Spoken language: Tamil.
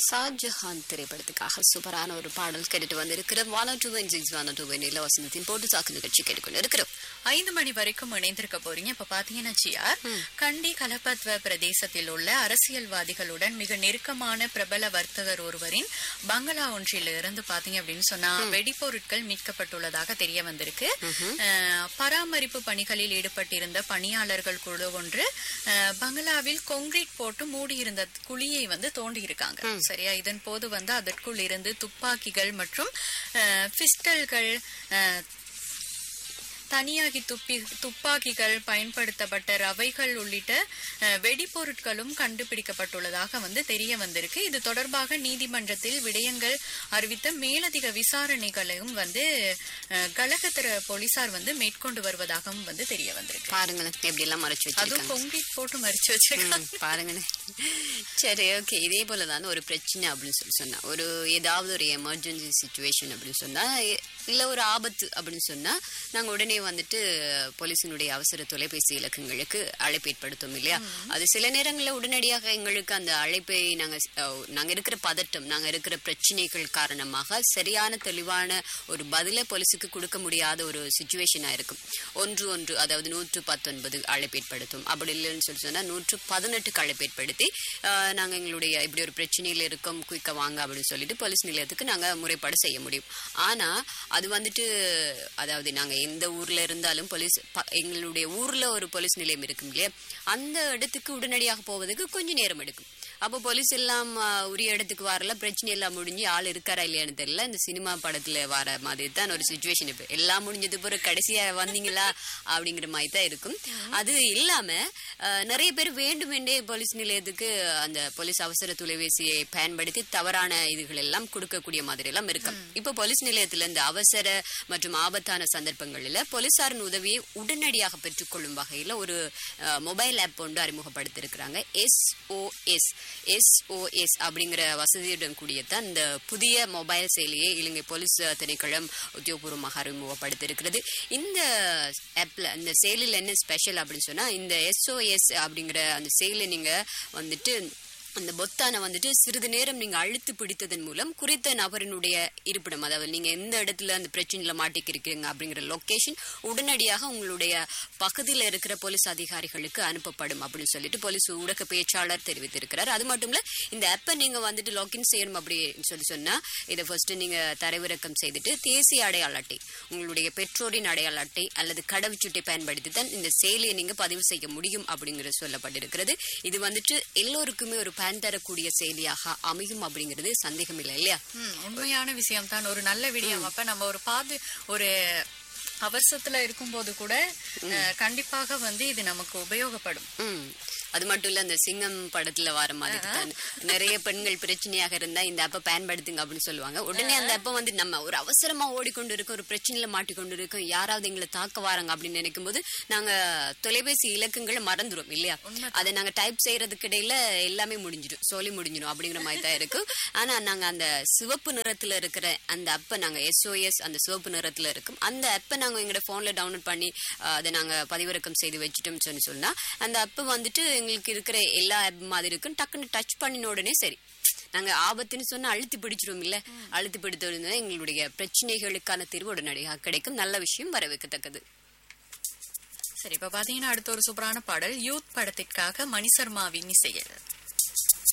ஷாஜஹான் திரைப்படத்துக்காக சூப்பரான ஒரு பாடல் கேட்டுட்டு வந்திருக்கிறோம் one two one six one two one இலவசனத்தின் போட்டு சாக்கு நிகழ்ச்சி கேட்டுக்கொண்டு இருக்கிறோம் ஐந்து மணி வரைக்கும் இணைந்திருக்க போறீங்க இப்ப பாத்தீங்கன்னா ஜிஆர் கண்டி கலப்பத்வ பிரதேசத்தில் உள்ள அரசியல்வாதிகளுடன் மிக நெருக்கமான பிரபல வர்த்தகர் ஒருவரின் பங்களா ஒன்றில் இருந்து பாத்தீங்க அப்படின்னு சொன்னா வெடிப்பொருட்கள் மீட்கப்பட்டுள்ளதாக தெரிய வந்திருக்கு அஹ், பராமரிப்பு பணிகளில் ஈடுபட்டிருந்த பணியாளர்கள் குழு ஒன்று அஹ், பங்களாவில் கொங்கிரீட் போட்டு மூடியிருந்த குழியை வந்து தோண்டி இருக்காங்க சரியா இதன் போது வந்து அதற்குள் இருந்து துப்பாக்கிகள் மற்றும் அஹ், பிஸ்டல்கள் அஹ், தனியாகி துப்பி துப்பாக்கிகள் பயன்படுத்தப்பட்ட ரவைகள் உள்ளிட்ட அஹ், வெடிபொருட்களும் கண்டுபிடிக்கப்பட்டுள்ளதாக வந்து தெரிய வந்திருக்கு இது தொடர்பாக நீதிமன்றத்தில் விடயங்கள் அறிவித்த மேலதிக விசாரணைகளையும் வந்து அஹ், கலகத்திர போலீசார் வந்து மேற்கொண்டு வருவதாகவும் வந்து தெரிய வந்திருக்கு பாருங்களேன் எப்படி எல்லாம் மறைச்சு அதுவும் வச்சிருக்காங்க கொங்கிரீட் போட்டு மறிச்சு வச்சிருக்காங்க ம், பாருங்களேன் சரி ஓகே இதே போல தான் ஒரு பிரச்சனை அப்படின்னு சொல்லி சொன்னா ஒரு ஏதாவது ஒரு எமர்ஜென்சி சுச்சுவேஷன் அப்படின்னு சொன்னா எ- இல்ல ஒரு ஆபத்து அப்படின்னு சொன்னா நாங்க உடனே வந்துட்டு போலீசினுடைய அவசர தொலைபேசி இலக்கங்களுக்கு அழைப்பு ஏற்படுத்தும் இல்லையா அது சில நேரங்களில் உடனடியாக எங்களுக்கு அந்த அழைப்பை நாங்க அஹ், நாங்க இருக்கிற பதட்டம் நாங்க இருக்கிற பிரச்சனைகள் காரணமாக சரியான தெளிவான ஒரு பதிலை போலீஸுக்கு கொடுக்க முடியாத ஒரு சுச்சுவேஷனா இருக்கும் ஒன்று ஒன்று அதாவது நூற்று பத்தொன்பது அழைப்பு ஏற்படுத்தும் அப்படி இல்லைன்னு சொல்லி சொன்னா நூற்று பதினெட்டுக்கு அழைப்பு ஏற்படுத்தி ஆஹ், நாங்க எங்களுடைய இப்படி ஒரு பிரச்சனையில இருக்கோம் குயிக்க வாங்க அப்படின்னு சொல்லிட்டு போலீஸ் நிலையத்துக்கு நாங்க முறைப்பாடு செய்ய முடியும் ஆனா அது வந்துட்டு அதாவது நாங்க எந்த ஊர்ல இருந்தாலும் போலீஸ் ப- எங்களுடைய ஊர்ல ஒரு போலீஸ் நிலையம் இருக்கும் இல்லையா அந்த இடத்துக்கு உடனடியாக போவதுக்கு கொஞ்சம் நேரம் எடுக்கும் அப்போ போலீஸ் எல்லாம் ஆஹ், உரிய இடத்துக்கு வரல பிரச்சனை எல்லாம் முடிஞ்சு ஆள் இருக்காரா இல்லையான்னு தெரியல இந்த சினிமா படத்துல வர மாதிரி தான் ஒரு சுச்சுவேஷன் இப்போ எல்லாம் முடிஞ்சது பிறகு கடைசியா வந்தீங்களா அப்படிங்கிற மாதிரி தான் இருக்கும் அது இல்லாம ஆஹ், நிறைய பேர் வேண்டுமென்றே போலீஸ் நிலையத்துக்கு அந்த போலீஸ் அவசர தொலைபேசியை பயன்படுத்தி தவறான இதுகள் எல்லாம் கொடுக்கக்கூடிய மாதிரி எல்லாம் இருக்கும் இப்போ போலீஸ் நிலையத்துல இந்த அவசர மற்றும் ஆபத்தான சந்தர்ப்பங்களில் போலீசாரின் உதவியை உடனடியாக பெற்றுக்கொள்ளும் வகையில ஒரு அஹ், மொபைல் ஆப் ஒன்று அறிமுகப்படுத்தியிருக்கிறாங்க எஸ்ஓஎஸ் எஸ்ஓஎஸ் அப்படிங்கிற வசதியுடன் கூடியதான் இந்த புதிய மொபைல் செயலியை இலங்கை போலீஸ் திணைக்களம் உத்தியோகபூர்வமாக அறிமுகப்படுத்தியிருக்கிறது இந்த ஆப்ல இந்த செயலில் என்ன ஸ்பெஷல் அப்படின்னு சொன்னா இந்த எஸ்ஓஎஸ் அப்படிங்கிற அந்த செயலை நீங்க வந்துட்டு அந்த பொத்தானை வந்துட்டு சிறிது நேரம் நீங்க அழுத்து பிடித்ததன் மூலம் குறித்த நபரினுடைய இருப்பிடம் அதாவது நீங்க எந்த இடத்துல அந்த பிரச்சனையில மாட்டிக்கிருக்கீங்க அப்படிங்கிற லொகேஷன் உடனடியாக உங்களுடைய பகுதியில் இருக்கிற போலீஸ் அதிகாரிகளுக்கு அனுப்பப்படும் அப்படின்னு சொல்லிட்டு போலீஸ் ஊடக பேச்சாளர் தெரிவித்திருக்கிறார் அது மட்டும் இல்ல இந்த ஆப்பை நீங்க வந்துட்டு லாகின் செய்யணும் அப்படின்னு சொல்லி சொன்னா இதை ஃபர்ஸ்ட் நீங்க தரவிறக்கம் செய்துட்டு தேசிய அடையாள அட்டை உங்களுடைய பெற்றோரின் அடையாள அட்டை அல்லது கடவுச்சீட்டை பயன்படுத்தி தான் இந்த செயலியை நீங்க பதிவு செய்ய முடியும் அப்படிங்கிறது சொல்லப்பட்டிருக்கிறது இது வந்துட்டு எல்லோருக்குமே ஒரு பயன் தரக்கூடிய செயலியாக அமையும் அப்படிங்கிறது சந்தேகம் இல்லை இல்லையா ம், உண்மையான விஷயம் தான் ஒரு நல்ல விடயம் அப்ப நம்ம ஒரு பாது ஒரு அவசரத்துல இருக்கும்போது கூட அஹ், கண்டிப்பாக வந்து இது நமக்கு உபயோகப்படும் ம் அது மட்டும் இல்ல அந்த சிங்கம் படத்துல வர மாதிரி தான் நிறைய பெண்கள் பிரச்சனையாக இருந்தா இந்த அப்ப பயன்படுத்துங்க அப்படின்னு சொல்லுவாங்க உடனே அந்த அப்ப வந்து நம்ம ஒரு அவசரமா ஓடிக்கொண்டு இருக்கோம் ஒரு பிரச்சனையில மாட்டிக்கொண்டு இருக்கோம் யாராவது எங்களை தாக்க வராங்க அப்படின்னு நினைக்கும் போது நாங்க தொலைபேசி இலக்கங்களை மறந்துடும் இல்லையா அதை நாங்க டைப் செய்யறதுக்கு இடையில எல்லாமே முடிஞ்சிடும் சொல்லி முடிஞ்சிடும் அப்படிங்கிற மாதிரி தான் இருக்கு ஆனா நாங்க அந்த சிவப்பு நிறத்துல இருக்கிற அந்த அப்ப நாங்க எஸ்ஓஎஸ் அந்த சிவப்பு நிறத்துல இருக்கும் அந்த அப்பை நாங்க எங்களோட போன்ல டவுன்லோட் பண்ணி அஹ், அதை நாங்க பதிவிறக்கம் செய்து வச்சுட்டோம்னு சொல்லி சொன்னா அந்த அப்ப வந்துட்டு எங்களுக்கு இருக்கிற எல்லா ஆப் மாதிரி இருக்கும் டக்குன்னு டச் பண்ணின உடனே சரி நாங்க ஆபத்துன்னு சொன்னா அழுத்தி பிடிச்சிரும் இல்ல அழுத்தி பிடித்தோம்னா எங்களுடைய பிரச்சனைகளுக்கான தீர்வு உடனடியாக கிடைக்கும் நல்ல விஷயம் வரவேற்கத்தக்கது சரி இப்ப பாத்தீங்கன்னா அடுத்த ஒரு சூப்பரான பாடல் யூத் படத்திற்காக மணி சர்மாவின் இசையில்